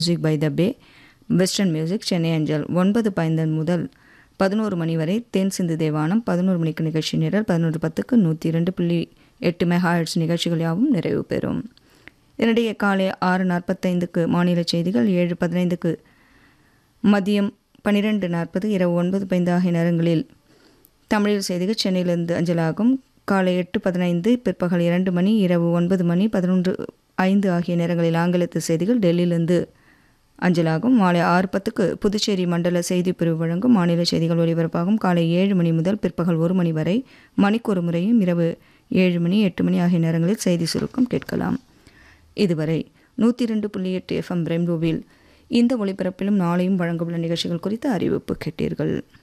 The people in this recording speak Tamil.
music by the bay western music Chennai அஞ்சல் ஒன்பது பதினைந்து முதல் பதினோரு மணி வரை தேன் சிந்து தேவானம் பதினோரு மணிக்கு நிகழ்ச்சி நிரல் பதினொன்று பத்துக்கு நூற்றி இரண்டு புள்ளி எட்டு மெகாஹெட்ஸ் நிகழ்ச்சிகள் யாவும் நிறைவு பெறும் இதனிடையே காலை ஆறு நாற்பத்தைந்துக்கு மாநில செய்திகள் ஏழு பதினைந்துக்கு மதியம் பன்னிரெண்டு நாற்பது இரவு ஒன்பது பதினைந்து ஆகிய நேரங்களில் தமிழில் செய்திகள் சென்னையிலிருந்து அஞ்சலாகும் காலை எட்டு பதினைந்து பிற்பகல் இரண்டு மணி இரவு ஒன்பது மணி பதினொன்று ஐந்து ஆகிய நேரங்களில் ஆங்கிலத்து செய்திகள் டெல்லியிலிருந்து அஞ்சலாகும் மாலை ஆறு பத்துக்கு புதுச்சேரி மண்டல செய்தி பிரிவு வழங்கும் மாநில செய்திகள் ஒலிபரப்பாகும் காலை ஏழு மணி முதல் பிற்பகல் ஒரு மணி வரை மணிக்கொரு முறையும் இரவு ஏழு மணி எட்டு மணி ஆகிய நேரங்களில் செய்தி சுருக்கம் கேட்கலாம் இதுவரை நூற்றி ரெண்டு புள்ளி எட்டு எஃப்எம் ரெயின்போவில் இந்த ஒளிபரப்பிலும் நாளையும் வழங்கவுள்ள நிகழ்ச்சிகள் குறித்த அறிவிப்பு கேட்டீர்கள்